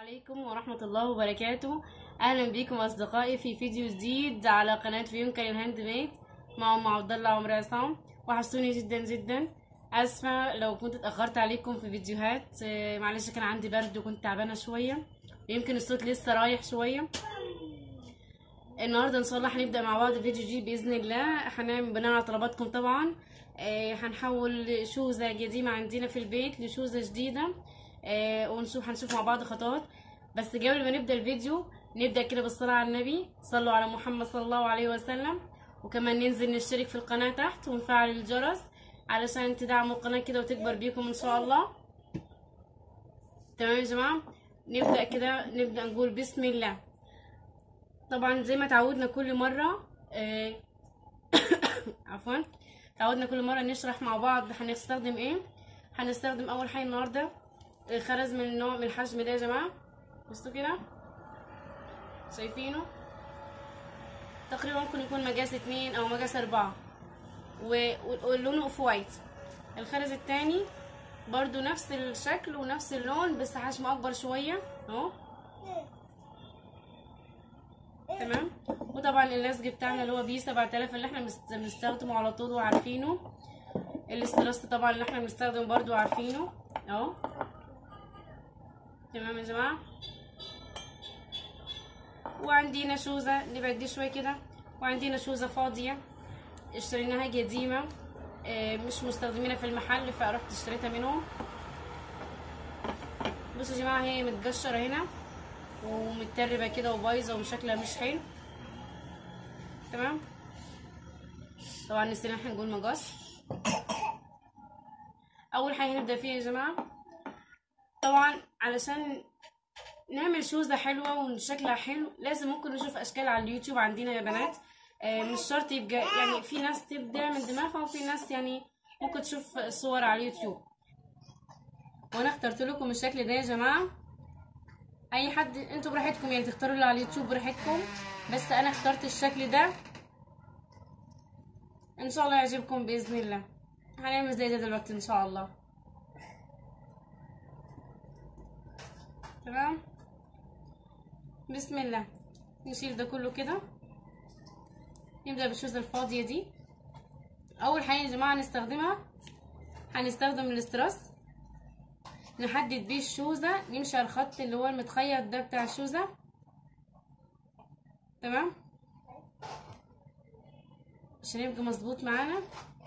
عليكم ورحمة الله وبركاته أهلا بيكم أصدقائي في فيديو جديد على قناة فيونكر الهاند ميد مع أم عبد الله عمر عصام وحشتوني جدا جدا أسفة لو كنت اتأخرت عليكم في فيديوهات آه، معلش كان عندي برد وكنت تعبانة شوية يمكن الصوت لسه رايح شوية النهارده ان شاء الله هنبدا مع بعض فيديو جديد باذن الله هنعمل بناء على طلباتكم طبعا آه هنحول شوزه قديمه عندنا في البيت لشوزه جديده آه ونشوف هنشوف مع بعض خطوات بس قبل ما نبدا الفيديو نبدا كده بالصلاه على النبي صلوا على محمد صلى الله عليه وسلم وكمان ننزل نشترك في القناه تحت ونفعل الجرس علشان تدعموا القناه كده وتكبر بيكم ان شاء الله تمام يا جماعه نبدا كده نبدا نقول بسم الله طبعا زي ما تعودنا كل مرة آه عفوا تعودنا كل مرة نشرح مع بعض هنستخدم ايه هنستخدم اول حاجة النهاردة الخرز من النوع من الحجم ده يا جماعة بصوا كده شايفينه تقريبا ممكن يكون مقاس اتنين او مقاس اربعة ولونه اوف وايت الخرز التاني برضو نفس الشكل ونفس اللون بس حجمه اكبر شوية اهو تمام وطبعا اللزج بتاعنا اللي هو بي 7000 اللي احنا بنستخدمه على طول وعارفينه الاسترس طبعا اللي احنا بنستخدمه برضو عارفينه اهو تمام يا جماعه وعندنا شوزه نبعد دي شويه كده وعندنا شوزه فاضيه اشتريناها قديمه اه مش مستخدمينها في المحل فرحت اشتريتها منهم بصوا يا جماعه هي متقشره هنا ومتربه كده وبايظه وشكلها مش حلو تمام طبعا نسينا احنا نقول مقص اول حاجه هنبدا فيها يا جماعه طبعا علشان نعمل شوزه حلوه وشكلها حلو لازم ممكن نشوف اشكال على اليوتيوب عندنا يا بنات آه مش شرط يبقى يعني في ناس تبدع من دماغها وفي ناس يعني ممكن تشوف صور على اليوتيوب وانا اخترت لكم الشكل ده يا جماعه اي حد انتوا براحتكم يعني تختاروا اللي على اليوتيوب براحتكم بس انا اخترت الشكل ده ان شاء الله يعجبكم باذن الله هنعمل زي ده دلوقتي ان شاء الله تمام بسم الله نشيل ده كله كده نبدا بالشوزه الفاضيه دي اول حاجه يا جماعه نستخدمها هنستخدم الاستراس نحدد بيه الشوزة نمشي على الخط اللي هو المتخيط ده بتاع الشوزة تمام عشان يبقى مظبوط معانا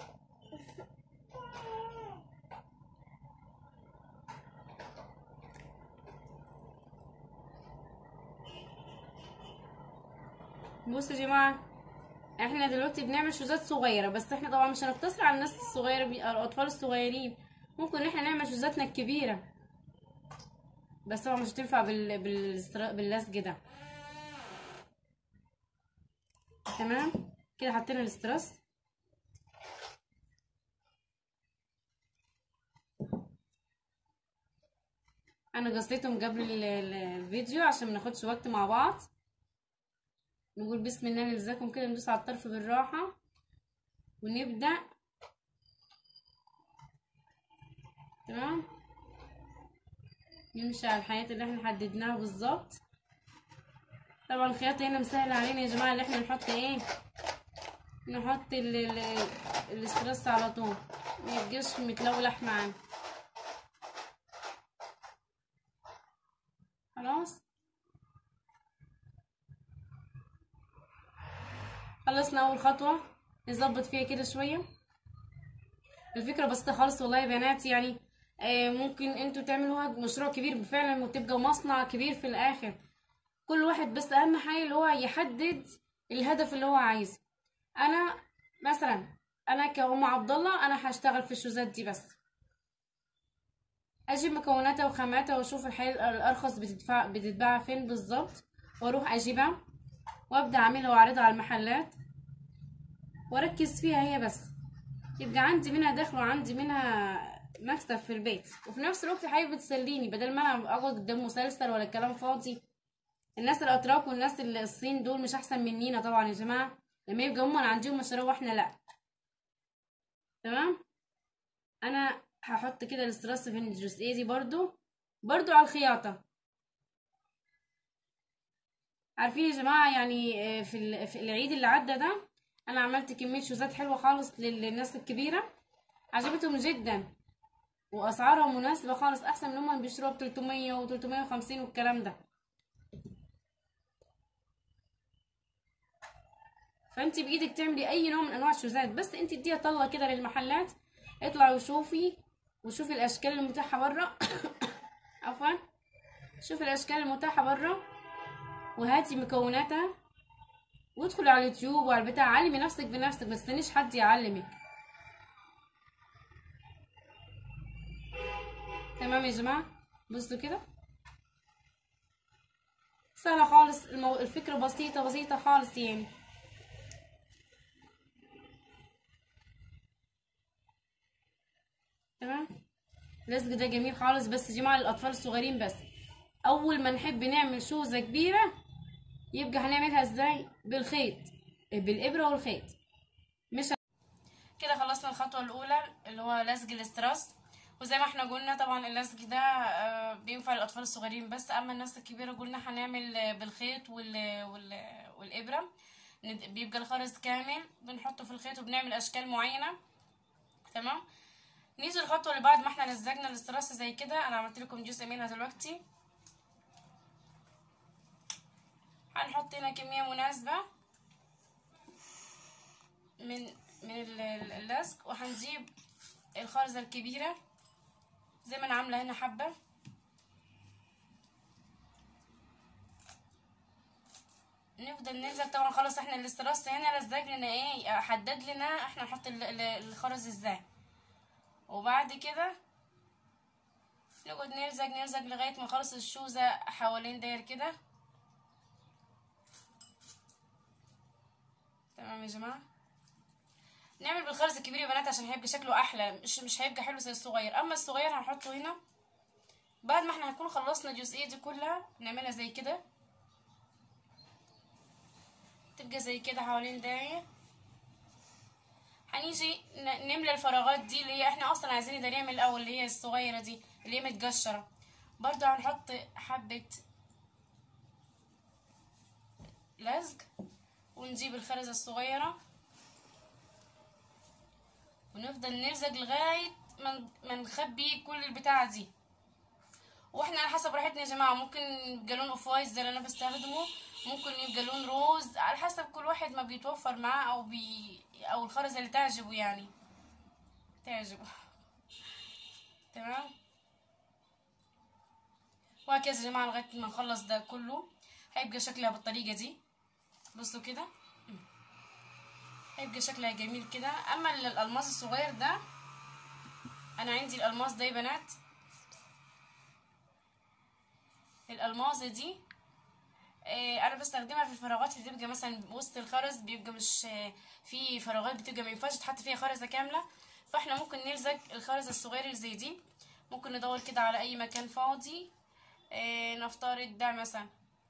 بصوا يا جماعه احنا دلوقتي بنعمل شوزات صغيره بس احنا طبعا مش هنقتصر على الناس الصغيره الاطفال الصغيرين ممكن ان احنا نعمل شوزاتنا الكبيره بس طبعا مش هتنفع بال... بال... باللزج ده تمام كده حطينا الاستراس انا قصيتهم قبل ال... الفيديو عشان ما ناخدش وقت مع بعض نقول بسم الله نلزقهم كده ندوس على الطرف بالراحه ونبدا تمام نمشي على الحاجات اللي احنا حددناها بالظبط طبعا الخياطة هنا مسهل علينا يا جماعة اللي احنا نحط ايه نحط ال ال الاسترس على طول ميبقاش متلولح معانا خلاص خلصنا اول خطوة نظبط فيها كده شوية الفكرة بسيطة خالص والله يا بنات يعني آه ممكن انتوا تعملوها مشروع كبير فعلا وتبقى مصنع كبير في الاخر كل واحد بس اهم حاجه اللي هو يحدد الهدف اللي هو عايزه انا مثلا انا كأم عبد الله انا هشتغل في الشوزات دي بس اجيب مكوناتها وخاماتها واشوف الحاجه الارخص بتدفع بتتباع فين بالظبط واروح اجيبها وابدا اعملها واعرضها على المحلات واركز فيها هي بس يبقى عندي منها دخل وعندي منها مكسب في البيت وفي نفس الوقت حاجه بتسليني بدل ما انا اقعد قدام مسلسل ولا كلام فاضي الناس الاتراك والناس الصين دول مش احسن منينا طبعا يا جماعه لما يبقى هم عندهم مشاريع واحنا لا تمام انا هحط كده الاسترس في الجزئيه دي برضو برضو على الخياطه عارفين يا جماعه يعني آه، في ال- في العيد اللي عدى ده انا عملت كميه شوزات حلوه خالص للناس الكبيره عجبتهم جدا واسعارها مناسبه خالص احسن من هم بيشتروها ب 300 و 350 والكلام ده فانت بايدك تعملي اي نوع من انواع الشوزات بس انت اديها طله كده للمحلات اطلعي وشوفي وشوفي الاشكال المتاحه بره عفوا شوفي الاشكال المتاحه بره وهاتي مكوناتها وادخلي على اليوتيوب وعلى البتاع علمي نفسك بنفسك ما تستنيش حد يعلمك تمام يا جماعه بصوا كده سهله خالص المو... الفكره بسيطه بسيطه خالص يعني تمام اللزق ده جميل خالص بس يا جماعه للاطفال الصغيرين بس اول ما نحب نعمل شوزه كبيره يبقى هنعملها ازاي بالخيط بالابره والخيط مش كده خلصنا الخطوه الاولى اللي هو لزق الاستراس وزي ما احنا قلنا طبعا اللزق ده آه، بينفع للاطفال الصغيرين بس اما الناس الكبيره قلنا هنعمل آه، بالخيط وال... وال... والابره ند- بيبقى الخرز كامل بنحطه في الخيط وبنعمل اشكال معينه تمام نيجي الخطوه اللي بعد ما احنا لزقنا الاستراس زي كده انا عملت لكم جزء منها دلوقتي هنحط هنا كميه مناسبه من من ال- ال- اللزق وهنجيب الخرزه الكبيره زي ما انا عامله هنا حبه نفضل نلزق طبعا خلاص احنا الاستراس هنا لزق لنا ايه حدد لنا احنا نحط ال- ال- الخرز ازاي وبعد كده نقعد نلزق نلزق لغايه ما نخلص الشوزه حوالين داير كده تمام يا جماعه نعمل بالخرز الكبير يا بنات عشان هيبقى شكله احلى مش مش هيبقى حلو زي الصغير اما الصغير هنحطه هنا بعد ما احنا هنكون خلصنا الجزئيه دي كلها نعملها زي كده تبقى زي كده حوالين داير هنيجي ن- نملى الفراغات دي اللي هي احنا اصلا عايزين ده نعمل الاول اللي هي الصغيره دي اللي هي متقشره برضو هنحط حبه لزق ونجيب الخرزه الصغيره ونفضل نلزق لغايه ما ما نخبي كل البتاعه دي واحنا على حسب راحتنا يا جماعه ممكن يبقى لون اوف وايت زي اللي انا بستخدمه ممكن يبقى لون روز على حسب كل واحد ما بيتوفر معاه او بي او الخرزه اللي تعجبه يعني تعجبه تمام وهكذا يا جماعه لغايه ما نخلص ده كله هيبقى شكلها بالطريقه دي بصوا كده هيبقى شكلها جميل كده اما ال- الالماس الصغير ده انا عندي الالماس ده يا بنات الالماسه دي آه، انا بستخدمها في الفراغات اللي بتبقى مثلا وسط الخرز بيبقى مش آه، في فراغات بتبقى ما ينفعش تحط فيها خرزه كامله فاحنا ممكن نلزق الخرزه الصغيره اللي زي دي ممكن ندور كده على اي مكان فاضي آه، نفترض ده مثلا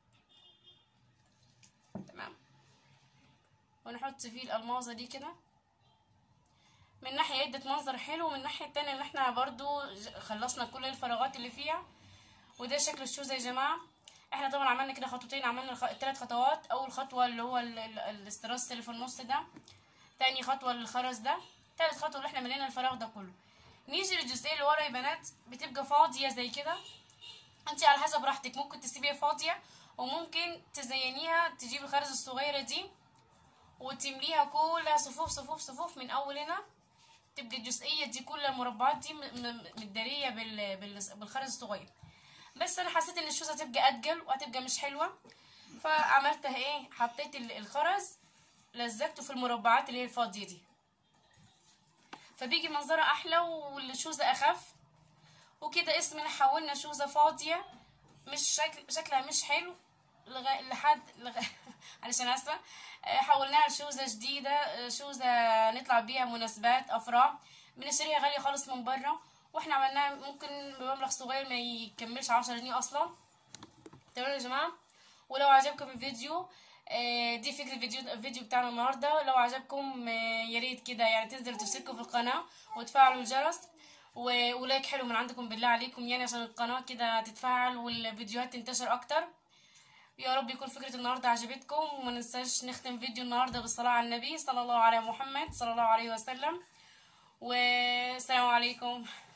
تمام ونحط فيه الالمازه دي كده من ناحيه ادت منظر حلو ومن الناحيه التانية اللي احنا برضو ج- خلصنا كل الفراغات اللي فيها وده شكل الشوزه يا جماعه احنا طبعا عملنا كده خطوتين عملنا الخ... الثلاث خطوات اول خطوه اللي هو ال... ال... الاستراس اللي في النص ده تاني خطوه للخرز ده تالت خطوه اللي احنا ملينا الفراغ ده كله نيجي للجزئيه اللي ورا يا بنات بتبقى فاضيه زي كده انت على حسب راحتك ممكن تسيبيها فاضيه وممكن تزينيها تجيب الخرز الصغيره دي وتمليها كلها صفوف صفوف صفوف من اول هنا تبقى الجزئيه دي كل المربعات دي م- م- متداريه بال... بال... بالخرز الصغير بس انا حسيت ان الشوزه هتبقى اتقل وهتبقى مش حلوه فعملتها ايه حطيت ال- الخرز لزقته في المربعات اللي هي الفاضيه دي فبيجي منظرها احلى والشوزه اخف وكده اسمنا حولنا شوزه فاضيه مش شكل شكلها مش حلو لغا... لحد لغا... علشان اسفه آه، حولناها لشوزه جديده آه، شوزه نطلع بيها مناسبات افراح بنشتريها غاليه خالص من بره واحنا عملناها ممكن بمبلغ صغير ما يكملش عشرة جنيه اصلا تمام يا جماعه ولو عجبكم الفيديو آه، دي فكرة الفيديو الفيديو بتاعنا النهاردة لو عجبكم آه، يا ريت كده يعني تنزلوا تشتركوا في القناة وتفعلوا الجرس و- ولايك حلو من عندكم بالله عليكم يعني عشان القناة كده تتفعل والفيديوهات تنتشر اكتر يا رب يكون فكرة النهاردة عجبتكم وما ننساش نختم فيديو النهاردة بالصلاة على النبي صلى الله عليه محمد صلى الله عليه وسلم والسلام عليكم